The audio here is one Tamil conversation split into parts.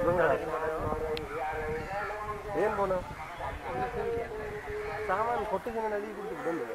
ஏன் போனா சாமான் கொட்டுக்கின நதி கொடுத்து விடுங்க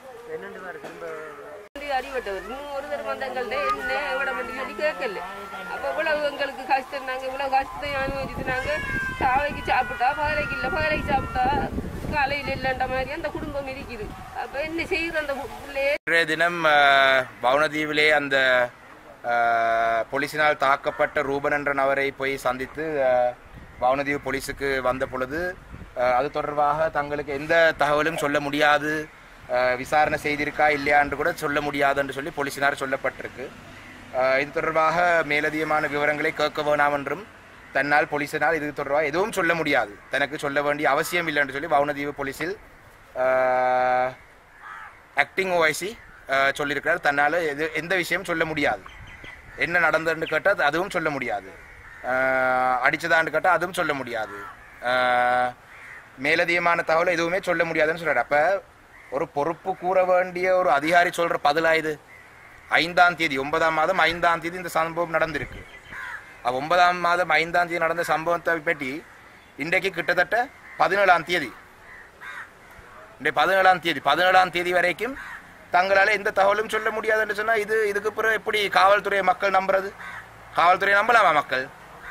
வந்து அடிபட்டவர் இன்னும் ஒரு தடவை வந்தங்கள்ட்ட என்ன எங்கட மட்டும் சொல்லி கேட்கல அப்ப இவ்வளவு எங்களுக்கு கஷ்டம் நாங்க இவ்வளவு கஷ்டத்தை அனுபவிச்சுட்டு நாங்க சாவைக்கு சாப்பிட்டா பகலைக்கு இல்ல பகலைக்கு சாப்பிட்டா காலையில் இல்லைன்ற மாதிரி அந்த குடும்பம் இருக்குது அப்ப என்ன செய்யுற அந்த பிள்ளைய இன்றைய தினம் அஹ், வவுனதீவிலே அந்த அஹ், போலீசினால் தாக்கப்பட்ட ரூபன் என்ற நபரை போய் சந்தித்து அஹ், வவுனதீவு போலீஸுக்கு வந்த பொழுது அஹ், அது தொடர்பாக தங்களுக்கு எந்த தகவலும் சொல்ல முடியாது அஹ், விசாரணை செய்திருக்கா இல்லையா என்று கூட சொல்ல முடியாது என்று சொல்லி போலீசினார் சொல்லப்பட்டிருக்கு அஹ், இது தொடர்பாக மேலதிகமான விவரங்களை கேட்க வேணாம் என்றும் தன்னால் போலீசினால் இது தொடர்பாக எதுவும் சொல்ல முடியாது தனக்கு சொல்ல வேண்டிய அவசியம் இல்லை என்று சொல்லி வவுனதீவு போலீஸில் அஹ், ஆக்டிங் ஓஐசி சொல்லியிருக்கிறார் தன்னால் எது எந்த விஷயம் சொல்ல முடியாது என்ன நடந்ததுன்னு கேட்டால் அதுவும் சொல்ல முடியாது அஹ், அடிச்சதான்னு கேட்டால் அதுவும் சொல்ல முடியாது அஹ், மேலதிகமான தகவல் எதுவுமே சொல்ல முடியாதுன்னு சொல்றாரு அப்ப ஒரு பொறுப்பு கூற வேண்டிய ஒரு அதிகாரி சொல்ற பதிலா இது ஐந்தாம் தேதி ஒன்பதாம் மாதம் ஐந்தாம் தேதி இந்த சம்பவம் நடந்திருக்கு அப்ப ஒன்பதாம் மாதம் ஐந்தாம் தேதி நடந்த சம்பவத்தை பற்றி இன்றைக்கு கிட்டத்தட்ட பதினேழாம் தேதி இன்றைய பதினேழாம் தேதி பதினேழாம் தேதி வரைக்கும் தங்களால் எந்த தகவலும் சொல்ல முடியாதுன்னு சொன்னா இது இதுக்கு பிறகு எப்படி காவல்துறை மக்கள் நம்புறது காவல்துறை நம்பலாமா மக்கள்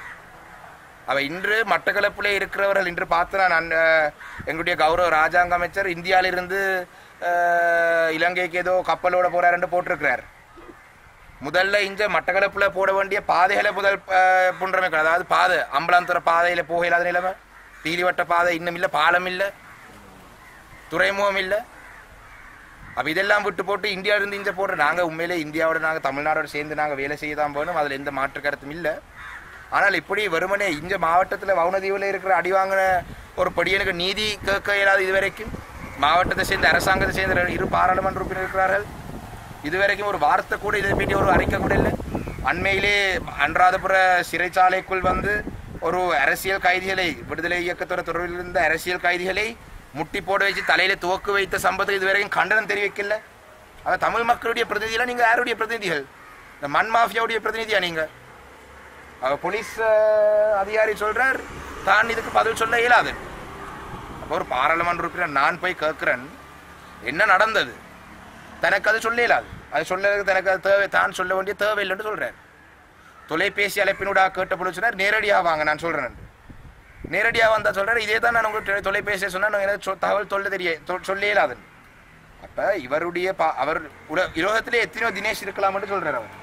அவ இன்று மட்டக்களப்பிலே இருக்கிறவர்கள் இன்று பார்த்து நான் அன்- அஹ், எங்களுடைய கௌரவ ராஜாங்க அமைச்சர் இந்தியாவிலிருந்து அஹ், இலங்கைக்கு ஏதோ கப்பலோட போறாருன்னு போட்டிருக்கிறார் முதல்ல இங்க மட்டக்களப்புல போட வேண்டிய பாதைகளை முதல் அஹ், புன்றமைக்கணும் அதாவது பாதை அம்பலாந்துறை பாதையில போக இல்லாத நிலைமை தீலிவட்ட பாதை இன்னும் இல்லை பாலம் இல்லை துறைமுகம் இல்லை அப்ப இதெல்லாம் விட்டு போட்டு இந்தியாவில இருந்து இங்க போடுற நாங்க உண்மையிலே இந்தியாவோட நாங்க தமிழ்நாடோட சேர்ந்து நாங்க வேலை செய்ய தான் போகணும் அதுல எந்த மாற்று கருத்தும் இல்லை ஆனால் இப்படி வெறுமனே இங்க மாவட்டத்துல வவுனதீவுல இருக்கிற அடி வாங்கின ஒரு படியனுக்கு நீதி கேட்க இயலாது இதுவரைக்கும் மாவட்டத்தை சேர்ந்த அரசாங்கத்தை சேர்ந்த ரெண்டு- இரு பாராளுமன்ற உறுப்பினர் இருக்கிறார்கள் இதுவரைக்கும் ஒரு வார்த்தை கூட இதை பற்றி ஒரு அறிக்கை கூட இல்லை அண்மையிலே அன்றாதபுர சிறைச்சாலைக்குள் வந்து ஒரு அரசியல் கைதிகளை விடுதலை இயக்கத்தோட தொடர்பில் இருந்த அரசியல் கைதிகளை முட்டி போட வச்சு தலையில துவக்கு வைத்த சம்பவத்துக்கு இதுவரைக்கும் கண்டனம் தெரிவிக்கல ஆக தமிழ் மக்களுடைய பிரதிநிதிகளா நீங்க யாருடைய பிரதிநிதிகள் இந்த மண் மாஃபியாவுடைய பிரதிநிதியா நீங்க அவ போலீஸ் அஹ், அதிகாரி சொல்றார் தான் இதுக்கு பதில் சொல்ல இயலாது அப்போ ஒரு பாராளுமன்ற உறுப்பினர் நான் போய் கேட்கிறேன் என்ன நடந்தது தனக்கு அது சொல்ல இயலாது அது சொல்ல தனக்கு அது தேவை தான் சொல்ல வேண்டிய தேவை இல்லைன்னு சொல்றார் தொலைபேசி அழைப்பினூடாக கேட்ட பொழுது சொன்னார் நேரடியாக வாங்க நான் சொல்றேன் என்று. நேரடியாக வந்தா சொல்றாரு இதே தான் நான் உங்களுக்கு தொலைபேசியை சொன்னா நான் எனக்கு சொ- தகவல் சொல்ல தெரிய தொ- சொல்ல இயலாது அப்ப இவருடைய பா- அவர் உல உலகத்திலே எத்தனையோ தினேஷ் இருக்கலாம்னு சொல்றாரு அவர்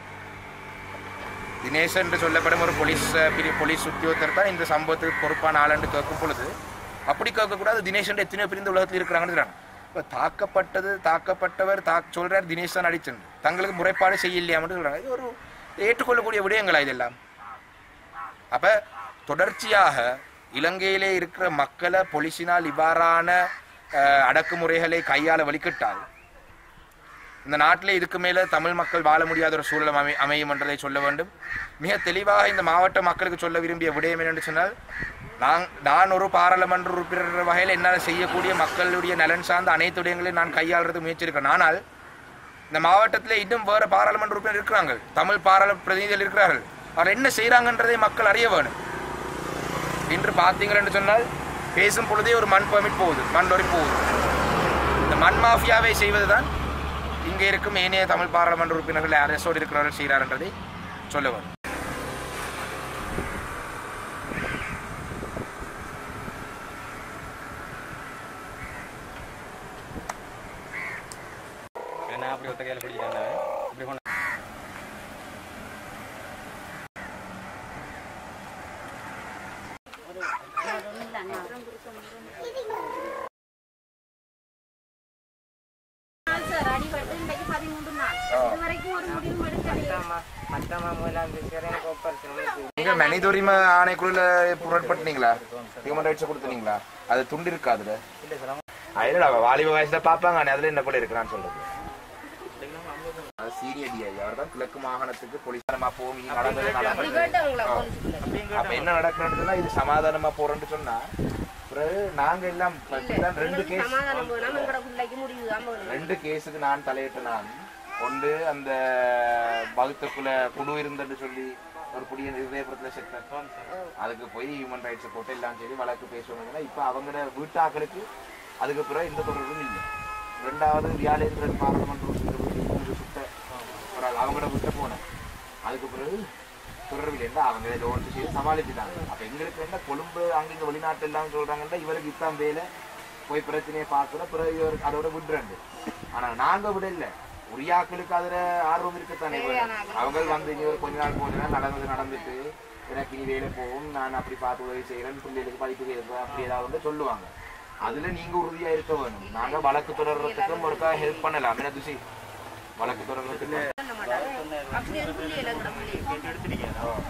தினேஷ் என்று சொல்லப்படும் ஒரு போலீஸ் அஹ், பிரி போலீஸ் உத்தியோகத்தர் தான் இந்த சம்பவத்துக்கு பொறுப்பான ஆள் என்று கேட்கும் பொழுது அப்படி கேட்கக்கூடாது தினேஷ் என்று எத்தனையோ பிரிந்த உலகத்தில் இருக்கிறாங்கன்னு சொல்றாங்க இப்போ தாக்கப்பட்டது தாக்கப்பட்டவர் தா சொல்றார் தினேஷ் தான் அடிச்சது தங்களுக்கு முறைப்பாடு செய்யலையாமன்னு சொல்றாங்க இது ஒரு ஏற்றுக்கொள்ளக்கூடிய விடயங்களா இதெல்லாம் அப்ப தொடர்ச்சியாக இலங்கையிலே இருக்கிற மக்களை பொலிசினால் இவ்வாறான அஹ், அடக்குமுறைகளை கையாள வலிக்கிட்டால் இந்த நாட்டிலே இதுக்கு மேல தமிழ் மக்கள் வாழ முடியாத ஒரு சூழல் அமை அமையும் என்றதை சொல்ல வேண்டும் மிக தெளிவாக இந்த மாவட்ட மக்களுக்கு சொல்ல விரும்பிய விடயம் என்னென்று சொன்னால் நான் நான் ஒரு பாராளுமன்ற உறுப்பினர் என்ற வகையில் என்னால் செய்யக்கூடிய மக்களுடைய நலன் சார்ந்த அனைத்து விடயங்களையும் நான் கையாளுறது முயற்சிருக்கேன் ஆனால் இந்த மாவட்டத்தில் இன்னும் வேற பாராளுமன்ற உறுப்பினர் இருக்கிறாங்க தமிழ் பாராள பிரதிநிதிகள் இருக்கிறார்கள் அவர் என்ன செய்கிறாங்கன்றதை மக்கள் அறிய வேணும் இன்று பார்த்தீங்கன்னு சொன்னால் பேசும் பொழுதே ஒரு மண் பர்மிட் போகுது மண் லொரி போகுது இந்த மண் மாஃபியாவை செய்வதுதான் இங்கே இருக்கும் ஏனைய தமிழ் பாராளுமன்ற உறுப்பினர்கள் அரசோடு இருக்கிறவர்கள் செய்கிறார் என்றதை சொல்ல வேண்டும் நான் அப்படி ஒத்த கையில் பிடிக்கிறேன் இப்படி கொண்டு சார் அடிபட்டு இன்றைக்கு பதிமூன்று நாள் இது வரைக்கும் ஒரு முடிவும் எடுக்கலையே நீங்க மனித உரிமை ஆணைக்குழுல புறப்பட்டீங்களா ஹியூமன் ரைட்ஸ் கொடுத்தீங்களா அது துண்டு இருக்கா அதுல இல்லடா வாலிப வயசுல பாப்பாங்க ஆனா அதுல என்ன கூட இருக்கிறான்னு சொல்றது அது சீரிய டிஐ அவர் தான் கிழக்கு மாகாணத்துக்கு போலீசாரமா போகும் இங்க நடந்தது நடந்தது கேட்டவங்களா போலீஸ்ல அப்ப என்ன நடக்கணும்னு சொன்னா இது சமாதானமா போறோம்னு சொன்னா பிறகு நாங்க எல்லாம் இப்பதான் ரெண்டு கேஸ் சமாதானம் போனா எங்கட பிள்ளைக்கு முடிவு தான் போகணும் ரெண்டு கேஸுக்கு நான் தலையிட்டு நான் ஒன்று அந்த வகுத்துக்குள்ள குழு இருந்தன்னு சொல்லி ஒரு புடிய விவேகத்துல செத்த அதுக்கு போய் ஹியூமன் ரைட்ஸ் போட்டு எல்லாம் சரி வழக்கு பேசுவாங்கன்னா இப்ப அவங்களோட வீட்டாக்களுக்கு அதுக்கு பிறகு எந்த தொடர்பும் இல்லை ரெண்டாவது வியாழேந்திரன் பாராளுமன்ற உறுப்பினர் வீட்டுக்கு இங்க சுத்த ஒரு ஆள் அவங்களோட விட்டு போனேன் அதுக்கு பிறகு தொடர்பில் இருந்தா அவங்க இதை ஒன்று செய்து சமாளிச்சுட்டாங்க அப்ப எங்களுக்கு என்ன கொழும்பு அங்கிங்க வெளிநாட்டு எல்லாம் சொல்றாங்கன்னா இவருக்கு இத்தான் வேலை போய் பிரச்சனையை பார்க்கிற பிறகு இவர் அதோட விடுறாங்க ஆனா நாங்க விட இல்ல உரியாக்களுக்கு அதுல ஆர்வம் இருக்கத்தானே வேணும். அவங்க வந்து இனி ஒரு கொஞ்ச நாள் கொஞ்ச நாள் நடந்தது நடந்துட்டு எனக்கு இனி வேலை போகும் நான் அப்படி பார்த்து உதவி செய்யறேன் பிள்ளைகளுக்கு படிப்பு கேட்பேன் அப்படி ஏதாவது வந்து சொல்லுவாங்க அதுல நீங்க உறுதியா இருக்க வேணும் நாங்க வழக்கு தொடர்றதுக்கும் ஒருக்கா ஹெல்ப் பண்ணலாம் என்ன துசி வழக்கு தொடர்றதுக்கு பண்ண மாட்டாங்க அப்படி ஒரு பிள்ளைகள் எங்கட பிள்ளைகள்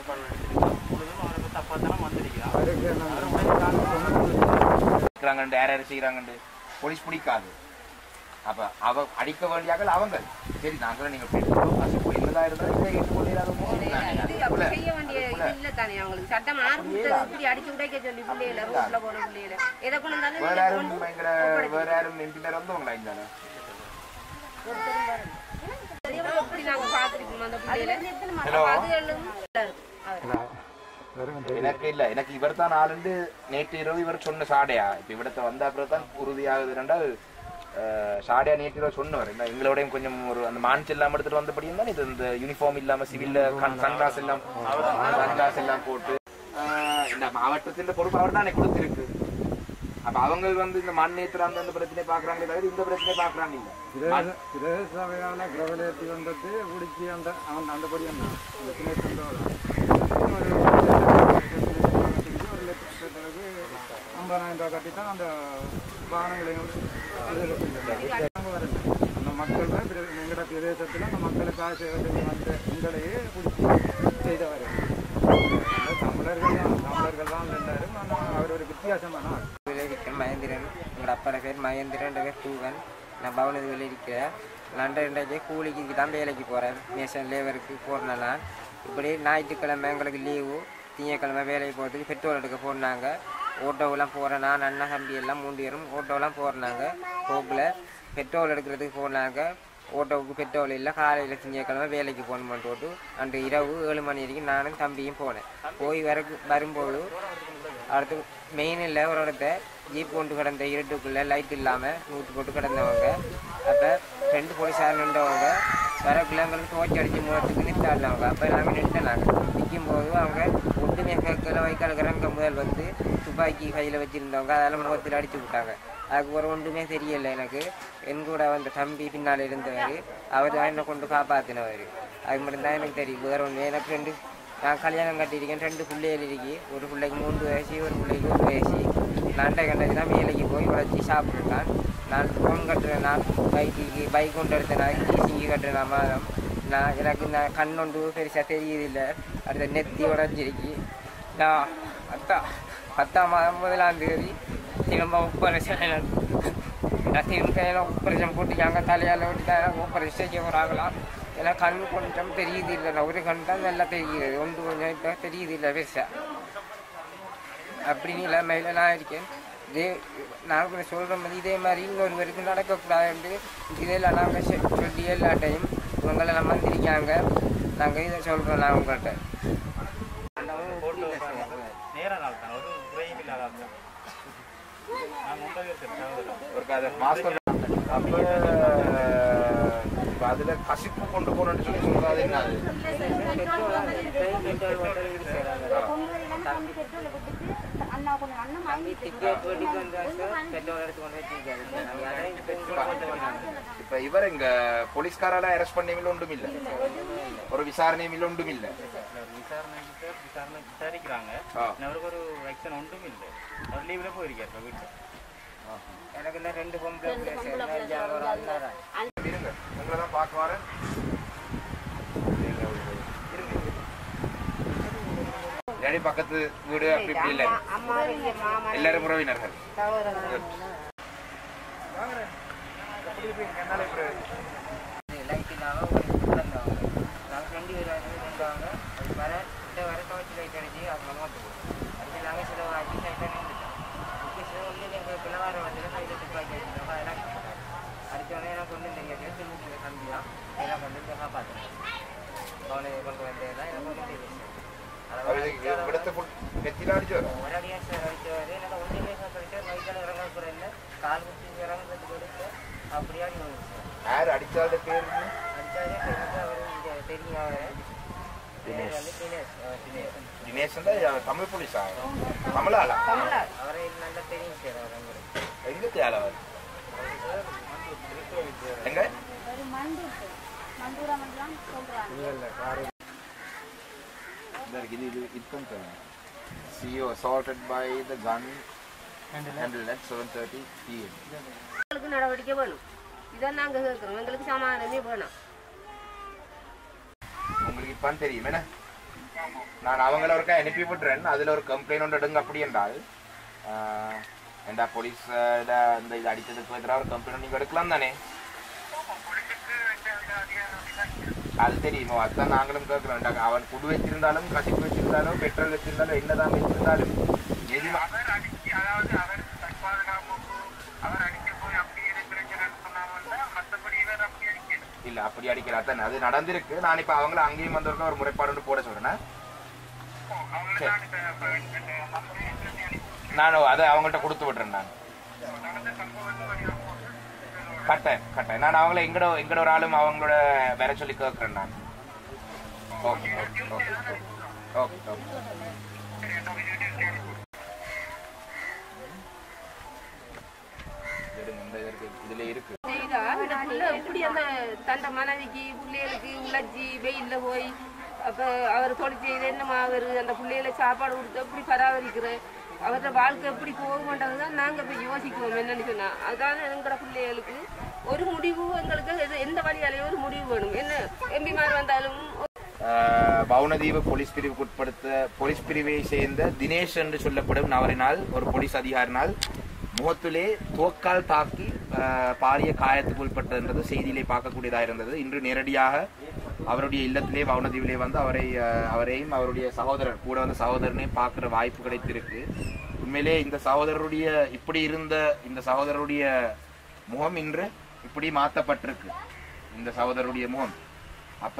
இருக்கிறாங்கண்டு யார் யார் செய்யறாங்கண்டு போலீஸ் பிடிக்காது அப்ப அவ அடிக்க வேண்டியாக்கள் அவங்க சரி நாங்களும் நீங்க என்னதான் இருந்தாலும் இதை ஏற்றுக்கொள்ளாத இது அப்படி செய்ய வேண்டிய இது இல்ல தானே அவங்களுக்கு சட்டம் ஆறு கொடுத்தது இப்படி அடிச்சு உடைக்க சொல்லி பிள்ளைகளை ரோட்ல போன பிள்ளைகளை எதை கொண்டு வந்தாலும் வேற வீட்டுக்கு யாரும் கொண்டு பயங்கர வேற யாரும் எம்பினர் வந்தவங்களா இருந்தால தெரியாம எப்படி நாங்க பாத்துருக்கோம் அந்த பிள்ளைகளை ஹலோ அதுகளும் எனக்கு இல்ல எனக்கு இவர் தான் நாலுண்டு நேற்று இரவு இவர் சொன்ன சாடையா இப்ப இவிடத்தை வந்த அப்புறம் தான் உறுதியாகுது ரெண்டால் சாடையா நேற்று இரவு சொன்னவர் இந்த எங்களோடையும் கொஞ்சம் ஒரு அந்த மான்ஸ் எல்லாம் எடுத்துட்டு வந்தபடியும் தான் இது இந்த யூனிஃபார்ம் இல்லாம சிவில்ல சன்கிளாஸ் எல்லாம் சன்கிளாஸ் எல்லாம் போட்டு ஆஹ் இந்த மாவட்டத்தின் பொறுப்பு அவர் தானே கொடுத்திருக்கு அப்ப அவங்க வந்து இந்த மண் ஏத்துற அந்த அந்த பிரச்சனை பாக்குறாங்களே தவிர இந்த பிரச்சனை பாக்குறாங்க இல்ல மண்- பிரதேசபையான கிரகலேத்தி வந்துட்டு பிடிச்சி அந்த அந்த அந்தபடி அந்த அந்த சின்ன ஒரு ஒரு லட்சத்துக்கு ஐம்பதாயிரம் ரூபாய் கட்டி தான் அந்த வாகனங்களையும் நாங்க வரல. அந்த மக்கள் தான் பிர- எங்கட பிரதேசத்தில் அந்த மக்களுக்காக சேவை செய்ய வந்த எங்களையே பிடிச்சி செய்தவர் அந்த தமிழர்கள் தான் தமிழர்கள் தான் எல்லாரும் ஆனால் அவர் ஒரு வித்தியாசமான ஆள் விளைவிக்கிறேன் மகேந்திரன் எங்களோட அப்பா பேர் மகேந்திரன் பேர் தூவன் நான் பவனது விளைவிக்கிறேன் நான் ரெண்டாச்சு கூலிக்கு தான் வேலைக்கு போகிறேன் மேசன் லேபருக்கு போகிறேன் நான் இப்படி ஞாயிற்றுக்கிழமை எங்களுக்கு லீவு திங்கக்கிழமை வேலைக்கு போகிறதுக்கு பெட்ரோல் எடுக்க போனாங்க ஓட்டோவெல்லாம் போகிறேன் நான் அண்ணன் தம்பி எல்லாம் மூன்று பேரும் ஓட்டோவெல்லாம் போகிறாங்க போக்கில் பெட்ரோல் எடுக்கிறதுக்கு போனாங்க ஓட்டோவுக்கு பெட்ரோல் இல்லை காலையில் திங்கக்கிழமை வேலைக்கு போகணுமான்னு போட்டு அன்று இரவு ஏழு மணி வரைக்கும் நானும் தம்பியும் போனேன் போய் வர வரும்போது அடுத்து மெயினில் ஒரு இடத்த ஜீப் கொண்டு கிடந்த இருட்டுக்குள்ளே லைட் இல்லாமல் நூற்று போட்டு கிடந்தவங்க அப்போ ரெண்டு போலீஸார் நின்றவங்க வர பிள்ளைங்களுக்கு தோச்சி அடித்து மூலத்துக்கு நிறுத்தாடினவங்க அப்போ நாங்கள் நிறுத்தினாங்க நிற்கும் போது அவங்க ஒன்றுமே கேட்கல வைக்கால் கிரங்க முதல் வந்து துப்பாக்கி கையில் வச்சுருந்தவங்க அதெல்லாம் முகத்தில் அடித்து விட்டாங்க அதுக்கு ஒரு ஒன்றுமே தெரியல எனக்கு என் கூட வந்த தம்பி பின்னால் இருந்தவர் அவர் தான் என்னை கொண்டு காப்பாற்றினவர் அது மட்டும் தான் எனக்கு தெரியும் வேறு ஒன்று எனக்கு ரெண்டு நான் கல்யாணம் கட்டியிருக்கேன் ரெண்டு பிள்ளைகள் இருக்கு ஒரு பிள்ளைக்கு மூன்று வயசு ஒரு பிள்ளைக்கு ஒரு வயசு நண்டை கண்டது தான் வேலைக்கு போய் உழைச்சி சாப்பிட்டுருக்கான் நான் ஃபோன் கட்டுறேன் நான் பைக்கு பைக் கொண்டு எடுத்தேன் நான் சிங்கி கட்டுறேன் மாதம் நான் எனக்கு நான் கண் ஒன்று பெருசாக தெரியுதில்லை அடுத்த நெத்தி உடஞ்சிருக்கு நான் அத்தா பத்தாம் மாதம் முதலாம் தேதி திரும்ப ஆப்ரேஷன் நான் திரும்ப கையில் ஆப்ரேஷன் போட்டுக்காங்க தலையால் விட்டுட்டா எனக்கு ஆப்ரேஷன் செய்ய போகிறாங்களாம் ஏன்னா கண் கொஞ்சம் தெரியுது இல்லை நான் ஒரு கண் தான் நல்லா தெரியுது ஒன்று கொஞ்சம் இப்போ தெரியுது இல்லை பெருசாக அப்படின்னு இல்லாமல் நான் இருக்கேன் இதே நாங்கள் சொல்கிற மாதிரி இதே மாதிரி இன்னொருவருக்கு நடக்கக்கூடாது இதெல்லாம் நாங்கள் சொல்லி எல்லாட்டையும் இவங்களெல்லாம் வந்திருக்காங்க நாங்கள் இதை சொல்கிறோம் நான் உங்கள்கிட்ட நேரான ஆள் தான் ஒரு குறையும் இல்லாத ஆள் தான் நான் முன்னாடி இருக்கிறேன் ஒரு கதை மாஸ்டர் அப்ப இப்ப அதுல கசிப்பு கொண்டு போறோம்னு சொல்லி சொல்றாது என்ன அது அண்ணா கொஞ்சம் அண்ணன் வாங்கிட்டு டிக்கெட் போட்டு வந்து பெட்ரோல் எடுத்து கொண்டு வச்சிருக்காரு இப்ப இவர் இங்க போலீஸ்காரால அரெஸ்ட் பண்ணீங்கள ஒன்றும் இல்ல ஒரு விசாரணையும் இல்ல ஒன்றும் இல்ல விசாரணை கிட்ட விசாரணை விசாரிக்கிறாங்க ஆ. அவருக்கு ஒரு ஆக்ஷன் ஒன்றும் இல்லை அவர் லீவில் போயிருக்காரு இப்போ வீட்டில் எனக்கு இன்னும் ரெண்டு பொம்பளை பிள்ளை சேர்ந்து ஒரு அண்ணாதான் இருங்க உங்களை தான் பார்க்க வரேன் இருங்க, இருங்க. இல்லாட்டி பக்கத்து வீடு அப்படி இப்படி இல்ல அம்மா மாமா எல்லாரும் உறவினர்கள் லைட் இல்லாமல் ஒரு வந்தவங்க நாங்கள் ரெண்டு பேர் வந்து வந்தவங்க அது வர இந்த வர துவச்சி லைட் அடிச்சு அது மனமாத்து அதுக்கு நாங்கள் சில ஆக்கி சைட்டாக நின்றுட்டோம் ஓகே சில வந்து எங்கள் பிள்ளவார வந்து கையில் துப்பாக்கி வச்சுருந்தோம் அதெல்லாம் அடித்தோடனே எனக்கு ஒன்றும் தெரியாது திரும்பி தம்பி தான் எல்லாம் கொண்டு காப்பாற்றுறேன் அவனை கொண்டு வந்ததெல்லாம் எனக்கு ஒன்றும் தெரியும் ரத்த புல் நெத்தில அடிச்சு வரும் ஒரு அடியாக சார் அடிச்சவர் என்னோட ஒன்றுமே சொல்லிட்டு வயிற்றில் இறங்க போகிறேன் கால் குத்தி இறங்குறதுக்கு எடுத்து அப்படியே அடி வாங்க சார் யார் அடிச்சாத பேர் என்ன? அடிச்சாலே தெரிஞ்சு அவர் இங்கே தெரியும் அவர் பேர் வந்து தினேஷ் அவர் தினேஷ் தினேஷ் தான் தமிழ் போலீஸா தமிழாளா அவரை நல்லா தெரியும் சார் அவர் எங்களுக்கு எங்க தேவை அவர் எங்க ஒரு மண்டூர் மண்டூரா மண்டூரான்னு சொல்றாங்க இது இது இத்தம் CEO assaulted by the gun handled at 7:30 p.m. எங்களுக்கு நடவடிக்கை வேணும் இதான் நாங்க கேட்கிறோம் எங்களுக்கு சமாதானமே வேணும் உங்களுக்கு இப்பான்னு தெரியும் என்ன நான் அவங்கள ஒருக்கா அனுப்பி விட்டுறேன் அதுல ஒரு கம்ப்ளைண்ட் ஒன்று எடுங்க அப்படி என்றால் ஆஹ், ஏண்டா போலீஸ் இந்த இது அடிச்சதுக்கு எதிராக ஒரு கம்ப்ளைண்ட் நீங்க எடுக்கலாம் தானே அது தெரியுமோ அதான் நாங்களும் கேட்கிறோம் அவன் குடு வச்சிருந்தாலும் கசிப்பு வச்சிருந்தாலும் பெட்ரோல் வச்சிருந்தாலும் என்னதான் வச்சிருந்தாலும் எதுவும் இல்ல அப்படி அடிக்கல அதான் அது நடந்திருக்கு நான் இப்ப அவங்கள அங்கேயும் வந்தவர்கள் ஒரு முறைப்பாடு ஒன்று போட சொல்றேன் சரி. நான் அதை அவங்கள்ட்ட கொடுத்து விடுறேன் நான் கட்டேன் கட்டேன் நான் அவங்கள எங்கட எங்கட ஒரு ஆளும் அவங்களோட வேற சொல்லி கேட்கறேன் நான் ஓகே ஓகே ஓகே ஓகே எடுங்க இந்த இருக்கு இதுல இருக்கு செய்தா இந்த புள்ள எப்படி அந்த தண்ட மனைவிக்கு பிள்ளைகளுக்கு உழைச்சி வெயில்ல போய் அப்ப அவர் தொழில் செய்து என்னமா அவர் அந்த பிள்ளைகளை சாப்பாடு கொடுத்து எப்படி பராமரிக்கிற அவரோட வாழ்க்கை எப்படி போகும்ன்றதுதான் நாங்க இப்ப யோசிக்கிறோம் என்னன்னு சொன்னா அதான் எங்களோட பிள்ளைகளுக்கு ஒரு முடிவு எங்களுக்கு எது- எந்த வழியாலையும் ஒரு முடிவு வேணும் என்ன எம்பிமார் வந்தாலும் ஆஹ் பவுனதீவு போலீஸ் பிரிவுக்கு உட்படுத்த போலீஸ் பிரிவை சேர்ந்த தினேஷ் என்று சொல்லப்படும் நபரினால் ஒரு போலீஸ் அதிகாரினால் முகத்திலே துவக்கால் தாக்கி ஆஹ் பாரிய காயத்துக்கு உட்பட்டது செய்தியிலே பார்க்கக்கூடியதாக இருந்தது இன்று நேரடியாக அவருடைய இல்லத்திலே வவுனதீவிலே வந்து அவரை ஆஹ் அவரையும் அவருடைய சகோதரர் கூட வந்த சகோதரனையும் பார்க்குற வாய்ப்பு கிடைத்திருக்கு உண்மையிலே இந்த சகோதரருடைய இப்படி இருந்த இந்த சகோதரருடைய முகம் இன்று இப்படி மாற்றப்பட்டிருக்கு இந்த சகோதரருடைய முகம் அப்ப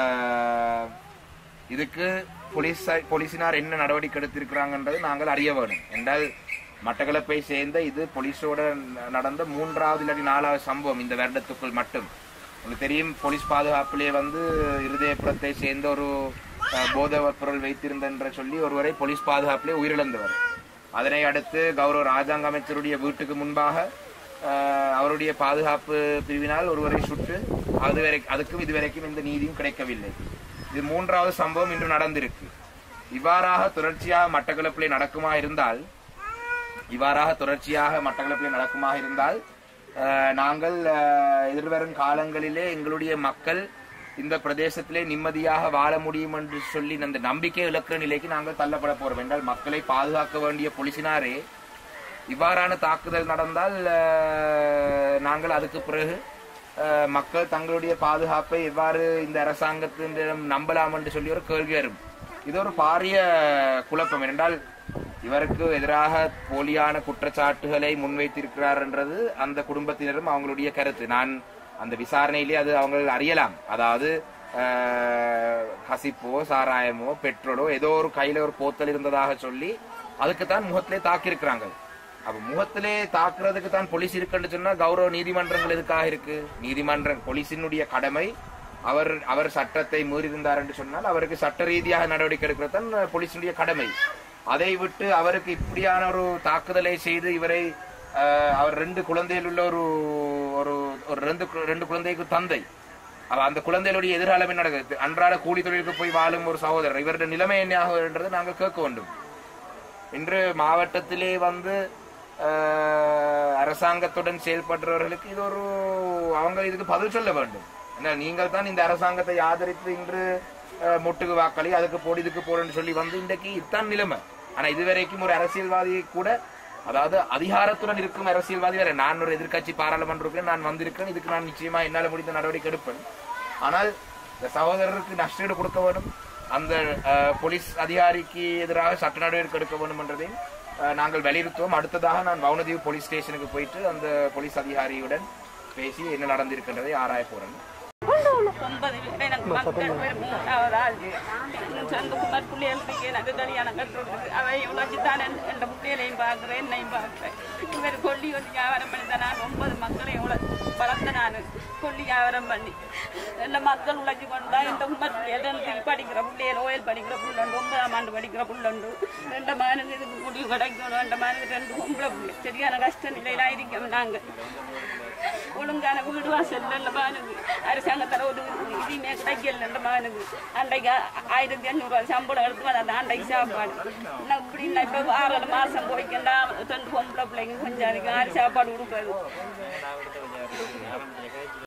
இதுக்கு போலீஸ் போலீசினார் என்ன நடவடிக்கை எடுத்திருக்கிறாங்கன்றது நாங்கள் அறிய வேணும் என்றால் மட்டக்களப்பை சேர்ந்த இது போலீஸோட ந- நடந்த மூன்றாவது இல்லாட்டி நாலாவது சம்பவம் இந்த வருடத்துக்குள் மட்டும் உங்களுக்கு தெரியும் போலீஸ் பாதுகாப்பிலே வந்து இருதயபுரத்தை சேர்ந்த ஒரு அஹ், போதைப் பொருள் வைத்திருந்தன்ற சொல்லி ஒருவரை போலீஸ் பாதுகாப்பிலே உயிரிழந்தவர் அதனை அடுத்து கௌரவ ராஜாங்க அமைச்சருடைய வீட்டுக்கு முன்பாக அஹ், அவருடைய பாதுகாப்பு பிரிவினால் ஒருவரை சுட்டு அதுவரை அதுக்கும் இதுவரைக்கும் இந்த நீதியும் கிடைக்கவில்லை இது மூன்றாவது சம்பவம் இன்று நடந்திருக்கு இவ்வாறாக தொடர்ச்சியாக மட்டக்களப்பிலே நடக்குமா இருந்தால் இவ்வாறாக தொடர்ச்சியாக மட்டக்களப்பிலே நடக்குமா இருந்தால் அஹ், நாங்கள் அஹ், எதிர்வரும் காலங்களிலே எங்களுடைய மக்கள் இந்த பிரதேசத்திலே நிம்மதியாக வாழ முடியும் என்று சொல்லி அந்த நம்பிக்கை இழக்கிற நிலைக்கு நாங்கள் தள்ளப்பட போறோம் என்றால் மக்களை பாதுகாக்க வேண்டிய போலீசினாரே இவ்வாறான தாக்குதல் நடந்தால் அஹ், நாங்கள் அதுக்கு பிறகு அஹ், மக்கள் தங்களுடைய பாதுகாப்பை எவ்வாறு இந்த அரசாங்கத்திடம் நம்பலாம் என்று சொல்லி ஒரு கேள்வி வரும் இது ஒரு பாரிய குழப்பம் என்றால் இவருக்கு எதிராக போலியான குற்றச்சாட்டுகளை முன்வைத்திருக்கிறார் என்றது அந்த குடும்பத்தினரும் அவங்களுடைய கருத்து நான் அந்த விசாரணையிலே அது அவங்க அறியலாம் அதாவது அஹ், கசிப்போ சாராயமோ பெட்ரோலோ ஏதோ ஒரு கையில ஒரு போத்தல் இருந்ததாக சொல்லி அதுக்குத்தான் முகத்திலே தாக்கியிருக்கிறாங்க அப்ப முகத்திலே தாக்குறதுக்கு தான் போலீஸ் இருக்குன்னு சொன்னா கௌரவ நீதிமன்றங்கள் எதுக்காக இருக்கு நீதிமன்றம் போலீசினுடைய கடமை அவர் அவர் சட்டத்தை மீறியிருந்தார் என்று சொன்னால் அவருக்கு சட்ட ரீதியாக நடவடிக்கை எடுக்கிறது தான் போலீசினுடைய கடமை அதை விட்டு அவருக்கு இப்படியான ஒரு தாக்குதலை செய்து இவரை அஹ், அவர் ரெண்டு குழந்தைகள் உள்ள ஒரு ஒரு ஒரு ரெண்டு கு- ரெண்டு குழந்தைக்கு தந்தை அவ அந்த குழந்தைகளுடைய எதிர்காலம் என்ன நடக்குது அன்றாட கூலி தொழிலுக்கு போய் வாழும் ஒரு சகோதரர் இவருடைய நிலைமை என்ன ஆகுன்றதை நாங்கள் கேட்க வேண்டும் இன்று மாவட்டத்திலே வந்து அஹ், அரசாங்கத்துடன் செயல்படுறவர்களுக்கு இது ஒரு அவங்க இதுக்கு பதில் சொல்ல வேண்டும் என்ன நீங்கள் தான் இந்த அரசாங்கத்தை ஆதரித்து இன்று அஹ், முட்டுக்கு வாக்களி அதுக்கு போடு இதுக்கு போடுன்னு சொல்லி வந்து இன்றைக்கு இதுதான் நிலைமை ஆனா இதுவரைக்கும் ஒரு அரசியல்வாதியை கூட அதாவது அதிகாரத்துடன் இருக்கும் அரசியல்வாதி வேற நான் ஒரு எதிர்க்கட்சி பாராளுமன்ற உறுப்பினர் நான் வந்திருக்கேன் இதுக்கு நான் நிச்சயமா என்னால் முடிந்த நடவடிக்கை எடுப்பேன் ஆனால் இந்த சகோதரருக்கு நஷ்டீடு கொடுக்க வேண்டும் அந்த அஹ், போலீஸ் அதிகாரிக்கு எதிராக சட்ட நடவடிக்கை எடுக்க வேண்டும் என்றதையும் அஹ், நாங்கள் வலியுறுத்துவோம் அடுத்ததாக நான் வவுனதீவு போலீஸ் ஸ்டேஷனுக்கு போயிட்டு அந்த போலீஸ் அதிகாரியுடன் பேசி என்ன நடந்திருக்கின்றதை ஆராய போறேன் மக்கள் ஒரு மூணாவது ஆள் சொந்த குமார் பிள்ளைகளுக்கு எனக்கு கல்யாணம் கட்டுறது அவை உழைச்சி தான் என் பிள்ளைகளையும் பார்க்குறேன் என்னையும் பார்க்குறேன் இவர் கொல்லி வந்து வியாபாரம் பண்ணி தான் நான் ஒன்பது மக்களையும் உழ வளர்த்த நான் கொல்லி வியாபாரம் பண்ணி எல்லா மக்கள் உழைச்சி கொண்டு தான் இந்த குமார் பிள்ளைகள் எனக்கு படிக்கிற பிள்ளைகள் ஓயல் படிக்கிற புள்ளண்டு ஒன்பதாம் ஆண்டு படிக்கிற புள்ளண்டு ரெண்டு மகனுக்கு இதுக்கு முடிவு கிடைக்கணும் ரெண்டு மகனுக்கு ரெண்டு பொம்பளை பிள்ளை சரியான கஷ்ட நிலையில இருக்கோம் நாங்கள் ஒழுங்கான வீடு வாசல் இல்ல மகனுக்கு அரசாங்கத்தில் ஒரு இதுவுமே கிடைக்கல இந்த மகனுக்கு அன்றைக்கு ஆயிரத்தி அஞ்சூறுவா சம்பளம் எடுத்து வந்து அந்த அன்றைக்கு சாப்பாடு நான் இப்படி நான் இப்போ ஆறு மாதம் போய்க்கண்டா ரெண்டு பொம்பளை பிள்ளைங்க கொஞ்சம் அதுக்கு ஆறு சாப்பாடு கொடுக்குறது